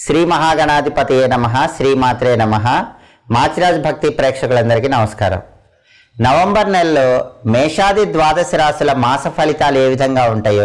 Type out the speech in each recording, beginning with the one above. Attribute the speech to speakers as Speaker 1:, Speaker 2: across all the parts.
Speaker 1: శ్రీ మహాగణాధిపతియే నమ శ్రీమాత్రే నమ మాచిరాజ్ భక్తి ప్రేక్షకులందరికీ నమస్కారం నవంబర్ నెలలో మేషాది ద్వాదశ రాశుల మాస ఫలితాలు ఏ విధంగా ఉంటాయో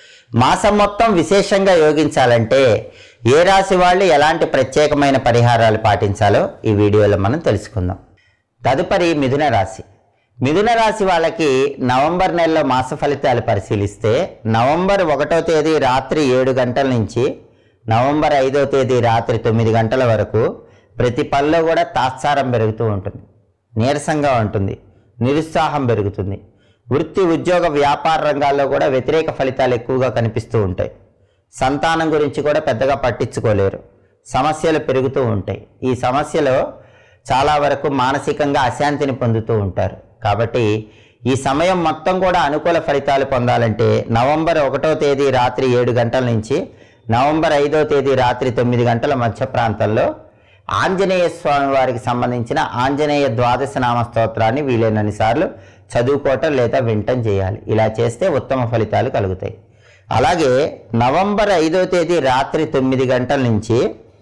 Speaker 1: మాసం మొత్తం విశేషంగా యోగించాలంటే ఏ రాశి వాళ్ళు ఎలాంటి ప్రత్యేకమైన పరిహారాలు పాటించాలో ఈ వీడియోలో మనం తెలుసుకుందాం తదుపరి మిథున రాశి మిథున రాశి వాళ్ళకి నవంబర్ నెలలో మాస ఫలితాలు పరిశీలిస్తే నవంబర్ ఒకటో తేదీ రాత్రి ఏడు గంటల నుంచి నవంబర్ ఐదో తేదీ రాత్రి తొమ్మిది గంటల వరకు ప్రతి పనిలో కూడా తాత్సారం పెరుగుతూ ఉంటుంది నీరసంగా ఉంటుంది నిరుత్సాహం పెరుగుతుంది వృత్తి ఉద్యోగ వ్యాపార రంగాల్లో కూడా వ్యతిరేక ఫలితాలు ఎక్కువగా కనిపిస్తూ ఉంటాయి సంతానం గురించి కూడా పెద్దగా పట్టించుకోలేరు సమస్యలు పెరుగుతూ ఉంటాయి ఈ సమస్యలో చాలా వరకు మానసికంగా అశాంతిని పొందుతూ ఉంటారు కాబట్టి ఈ సమయం మొత్తం కూడా అనుకూల ఫలితాలు పొందాలంటే నవంబర్ ఒకటో తేదీ రాత్రి ఏడు గంటల నుంచి నవంబర్ ఐదో తేదీ రాత్రి తొమ్మిది గంటల మధ్య ప్రాంతంలో ఆంజనేయ స్వామి వారికి సంబంధించిన ఆంజనేయ ద్వాదశ నామ స్తోత్రాన్ని వీలైనన్ని సార్లు చదువుకోవటం లేదా వింటం చేయాలి ఇలా చేస్తే ఉత్తమ ఫలితాలు కలుగుతాయి అలాగే నవంబర్ ఐదో తేదీ రాత్రి తొమ్మిది గంటల నుంచి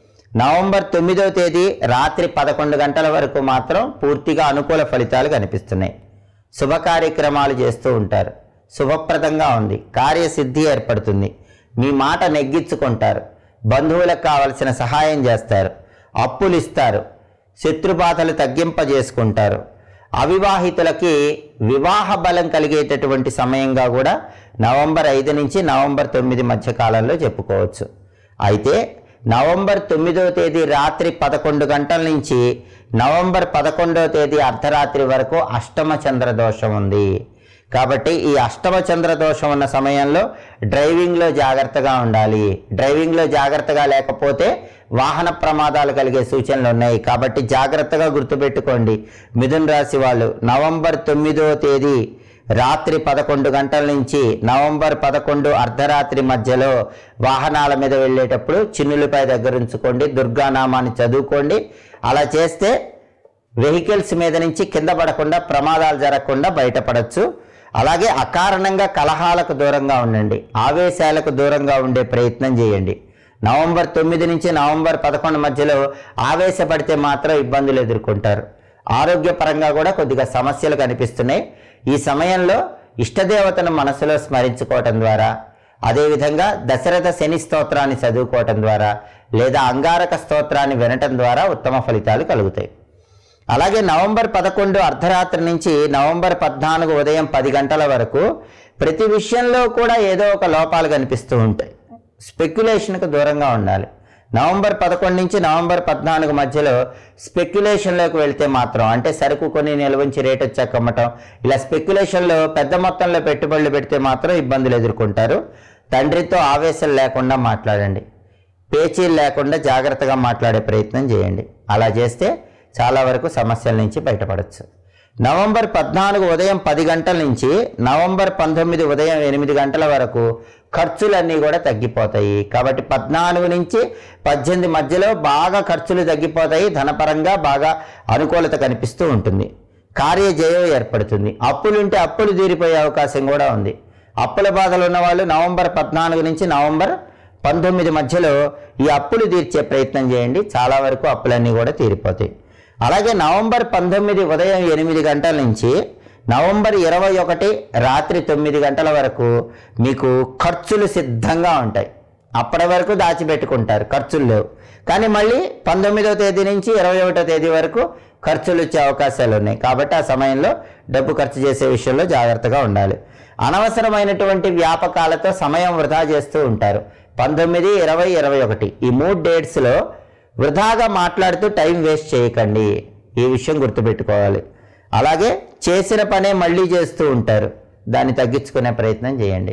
Speaker 1: నవంబర్ తొమ్మిదో తేదీ రాత్రి పదకొండు గంటల వరకు మాత్రం పూర్తిగా అనుకూల ఫలితాలు కనిపిస్తున్నాయి శుభ కార్యక్రమాలు చేస్తూ ఉంటారు శుభప్రదంగా ఉంది కార్యసిద్ధి ఏర్పడుతుంది మీ మాట నెగ్గించుకుంటారు బంధువులకు కావలసిన సహాయం చేస్తారు అప్పులు ఇస్తారు శత్రుబాధలు తగ్గింపజేసుకుంటారు అవివాహితులకి వివాహ బలం కలిగేటటువంటి సమయంగా కూడా నవంబర్ ఐదు నుంచి నవంబర్ తొమ్మిది మధ్య కాలంలో చెప్పుకోవచ్చు అయితే నవంబర్ తొమ్మిదవ తేదీ రాత్రి పదకొండు గంటల నుంచి నవంబర్ పదకొండవ తేదీ అర్ధరాత్రి వరకు అష్టమ చంద్ర దోషం ఉంది కాబట్టి ఈ అష్టమ చంద్ర దోషం ఉన్న సమయంలో డ్రైవింగ్లో జాగ్రత్తగా ఉండాలి డ్రైవింగ్లో జాగ్రత్తగా లేకపోతే వాహన ప్రమాదాలు కలిగే సూచనలు ఉన్నాయి కాబట్టి జాగ్రత్తగా గుర్తుపెట్టుకోండి మిథున్ రాశి వాళ్ళు నవంబర్ తొమ్మిదో తేదీ రాత్రి పదకొండు గంటల నుంచి నవంబర్ పదకొండు అర్ధరాత్రి మధ్యలో వాహనాల మీద వెళ్ళేటప్పుడు చిన్నులపై దగ్గర ఉంచుకోండి దుర్గానామాన్ని చదువుకోండి అలా చేస్తే వెహికల్స్ మీద నుంచి కింద పడకుండా ప్రమాదాలు జరగకుండా బయటపడచ్చు అలాగే అకారణంగా కలహాలకు దూరంగా ఉండండి ఆవేశాలకు దూరంగా ఉండే ప్రయత్నం చేయండి నవంబర్ తొమ్మిది నుంచి నవంబర్ పదకొండు మధ్యలో ఆవేశపడితే మాత్రం ఇబ్బందులు ఎదుర్కొంటారు ఆరోగ్యపరంగా కూడా కొద్దిగా సమస్యలు కనిపిస్తున్నాయి ఈ సమయంలో ఇష్టదేవతను మనసులో స్మరించుకోవటం ద్వారా అదేవిధంగా దశరథ శని స్తోత్రాన్ని చదువుకోవటం ద్వారా లేదా అంగారక స్తోత్రాన్ని వినటం ద్వారా ఉత్తమ ఫలితాలు కలుగుతాయి అలాగే నవంబర్ పదకొండు అర్ధరాత్రి నుంచి నవంబర్ పద్నాలుగు ఉదయం పది గంటల వరకు ప్రతి విషయంలో కూడా ఏదో ఒక లోపాలు కనిపిస్తూ ఉంటాయి స్పెక్యులేషన్కు దూరంగా ఉండాలి నవంబర్ పదకొండు నుంచి నవంబర్ పద్నాలుగు మధ్యలో స్పెక్యులేషన్లోకి వెళ్తే మాత్రం అంటే సరుకు కొని నిల్వంచి రేట్ వచ్చాక అమ్మటం ఇలా స్పెక్యులేషన్లో పెద్ద మొత్తంలో పెట్టుబడులు పెడితే మాత్రం ఇబ్బందులు ఎదుర్కొంటారు తండ్రితో ఆవేశం లేకుండా మాట్లాడండి పేచీలు లేకుండా జాగ్రత్తగా మాట్లాడే ప్రయత్నం చేయండి అలా చేస్తే చాలా వరకు సమస్యల నుంచి బయటపడవచ్చు నవంబర్ పద్నాలుగు ఉదయం పది గంటల నుంచి నవంబర్ పంతొమ్మిది ఉదయం ఎనిమిది గంటల వరకు ఖర్చులన్నీ కూడా తగ్గిపోతాయి కాబట్టి పద్నాలుగు నుంచి పద్దెనిమిది మధ్యలో బాగా ఖర్చులు తగ్గిపోతాయి ధనపరంగా బాగా అనుకూలత కనిపిస్తూ ఉంటుంది కార్యజయం ఏర్పడుతుంది అప్పులుంటే అప్పులు తీరిపోయే అవకాశం కూడా ఉంది అప్పుల బాధలు ఉన్న వాళ్ళు నవంబర్ పద్నాలుగు నుంచి నవంబర్ పంతొమ్మిది మధ్యలో ఈ అప్పులు తీర్చే ప్రయత్నం చేయండి చాలా వరకు అప్పులన్నీ కూడా తీరిపోతాయి అలాగే నవంబర్ పంతొమ్మిది ఉదయం ఎనిమిది గంటల నుంచి నవంబర్ ఇరవై ఒకటి రాత్రి తొమ్మిది గంటల వరకు మీకు ఖర్చులు సిద్ధంగా ఉంటాయి అప్పటి వరకు దాచిపెట్టుకుంటారు ఖర్చులు లేవు కానీ మళ్ళీ పంతొమ్మిదవ తేదీ నుంచి ఇరవై ఒకటో తేదీ వరకు ఖర్చులు వచ్చే అవకాశాలు ఉన్నాయి కాబట్టి ఆ సమయంలో డబ్బు ఖర్చు చేసే విషయంలో జాగ్రత్తగా ఉండాలి అనవసరమైనటువంటి వ్యాపకాలతో సమయం వృధా చేస్తూ ఉంటారు పంతొమ్మిది ఇరవై ఇరవై ఒకటి ఈ మూడు డేట్స్లో వృధాగా మాట్లాడుతూ టైం వేస్ట్ చేయకండి ఈ విషయం గుర్తుపెట్టుకోవాలి అలాగే చేసిన పనే మళ్ళీ చేస్తూ ఉంటారు దాన్ని తగ్గించుకునే ప్రయత్నం చేయండి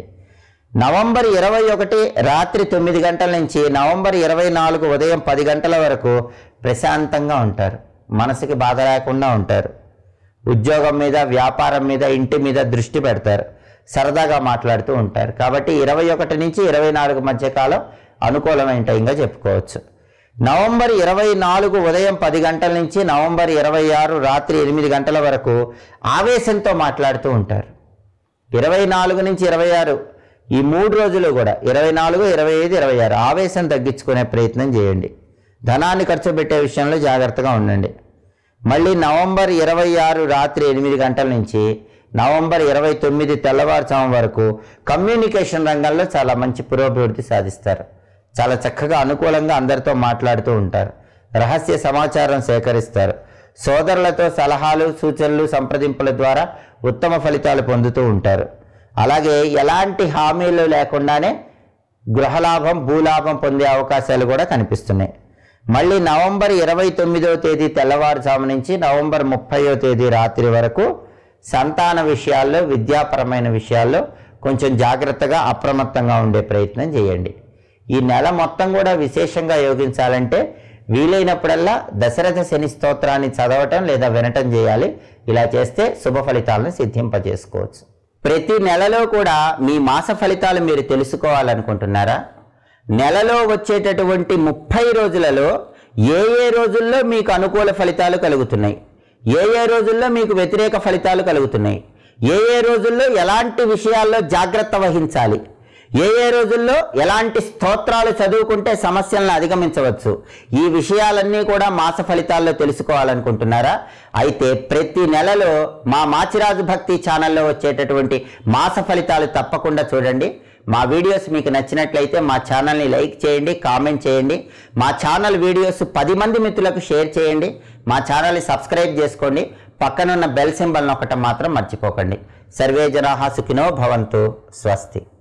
Speaker 1: నవంబర్ ఇరవై ఒకటి రాత్రి తొమ్మిది గంటల నుంచి నవంబర్ ఇరవై నాలుగు ఉదయం పది గంటల వరకు ప్రశాంతంగా ఉంటారు మనసుకి బాధ లేకుండా ఉంటారు ఉద్యోగం మీద వ్యాపారం మీద ఇంటి మీద దృష్టి పెడతారు సరదాగా మాట్లాడుతూ ఉంటారు కాబట్టి ఇరవై ఒకటి నుంచి ఇరవై నాలుగు మధ్య కాలం అనుకూలమైన టైంగా చెప్పుకోవచ్చు నవంబర్ ఇరవై నాలుగు ఉదయం పది గంటల నుంచి నవంబర్ ఇరవై ఆరు రాత్రి ఎనిమిది గంటల వరకు ఆవేశంతో మాట్లాడుతూ ఉంటారు ఇరవై నాలుగు నుంచి ఇరవై ఆరు ఈ మూడు రోజులు కూడా ఇరవై నాలుగు ఇరవై ఐదు ఇరవై ఆరు ఆవేశం తగ్గించుకునే ప్రయత్నం చేయండి ధనాన్ని ఖర్చు పెట్టే విషయంలో జాగ్రత్తగా ఉండండి మళ్ళీ నవంబర్ ఇరవై ఆరు రాత్రి ఎనిమిది గంటల నుంచి నవంబర్ ఇరవై తొమ్మిది తెల్లవారుజాము వరకు కమ్యూనికేషన్ రంగంలో చాలా మంచి పురోభివృద్ధి సాధిస్తారు చాలా చక్కగా అనుకూలంగా అందరితో మాట్లాడుతూ ఉంటారు రహస్య సమాచారం సేకరిస్తారు సోదరులతో సలహాలు సూచనలు సంప్రదింపుల ద్వారా ఉత్తమ ఫలితాలు పొందుతూ ఉంటారు అలాగే ఎలాంటి హామీలు లేకుండానే గృహలాభం భూలాభం పొందే అవకాశాలు కూడా కనిపిస్తున్నాయి మళ్ళీ నవంబర్ ఇరవై తొమ్మిదవ తేదీ తెల్లవారుజాము నుంచి నవంబర్ ముప్పైవ తేదీ రాత్రి వరకు సంతాన విషయాల్లో విద్యాపరమైన విషయాల్లో కొంచెం జాగ్రత్తగా అప్రమత్తంగా ఉండే ప్రయత్నం చేయండి ఈ నెల మొత్తం కూడా విశేషంగా యోగించాలంటే వీలైనప్పుడల్లా దశరథ శని స్తోత్రాన్ని చదవటం లేదా వినటం చేయాలి ఇలా చేస్తే శుభ ఫలితాలను సిద్ధింపజేసుకోవచ్చు ప్రతి నెలలో కూడా మీ మాస ఫలితాలు మీరు తెలుసుకోవాలనుకుంటున్నారా నెలలో వచ్చేటటువంటి ముప్పై రోజులలో ఏ ఏ రోజుల్లో మీకు అనుకూల ఫలితాలు కలుగుతున్నాయి ఏ ఏ రోజుల్లో మీకు వ్యతిరేక ఫలితాలు కలుగుతున్నాయి ఏ ఏ రోజుల్లో ఎలాంటి విషయాల్లో జాగ్రత్త వహించాలి ఏ ఏ రోజుల్లో ఎలాంటి స్తోత్రాలు చదువుకుంటే సమస్యలను అధిగమించవచ్చు ఈ విషయాలన్నీ కూడా మాస ఫలితాల్లో తెలుసుకోవాలనుకుంటున్నారా అయితే ప్రతి నెలలో మా మాచిరాజు భక్తి ఛానల్లో వచ్చేటటువంటి మాస ఫలితాలు తప్పకుండా చూడండి మా వీడియోస్ మీకు నచ్చినట్లయితే మా ఛానల్ని లైక్ చేయండి కామెంట్ చేయండి మా ఛానల్ వీడియోస్ పది మంది మిత్రులకు షేర్ చేయండి మా ఛానల్ని సబ్స్క్రైబ్ చేసుకోండి పక్కనున్న బెల్ సింబల్ నొక్కటం మాత్రం మర్చిపోకండి సర్వే జనాహా సుఖినో భవంతు స్వస్తి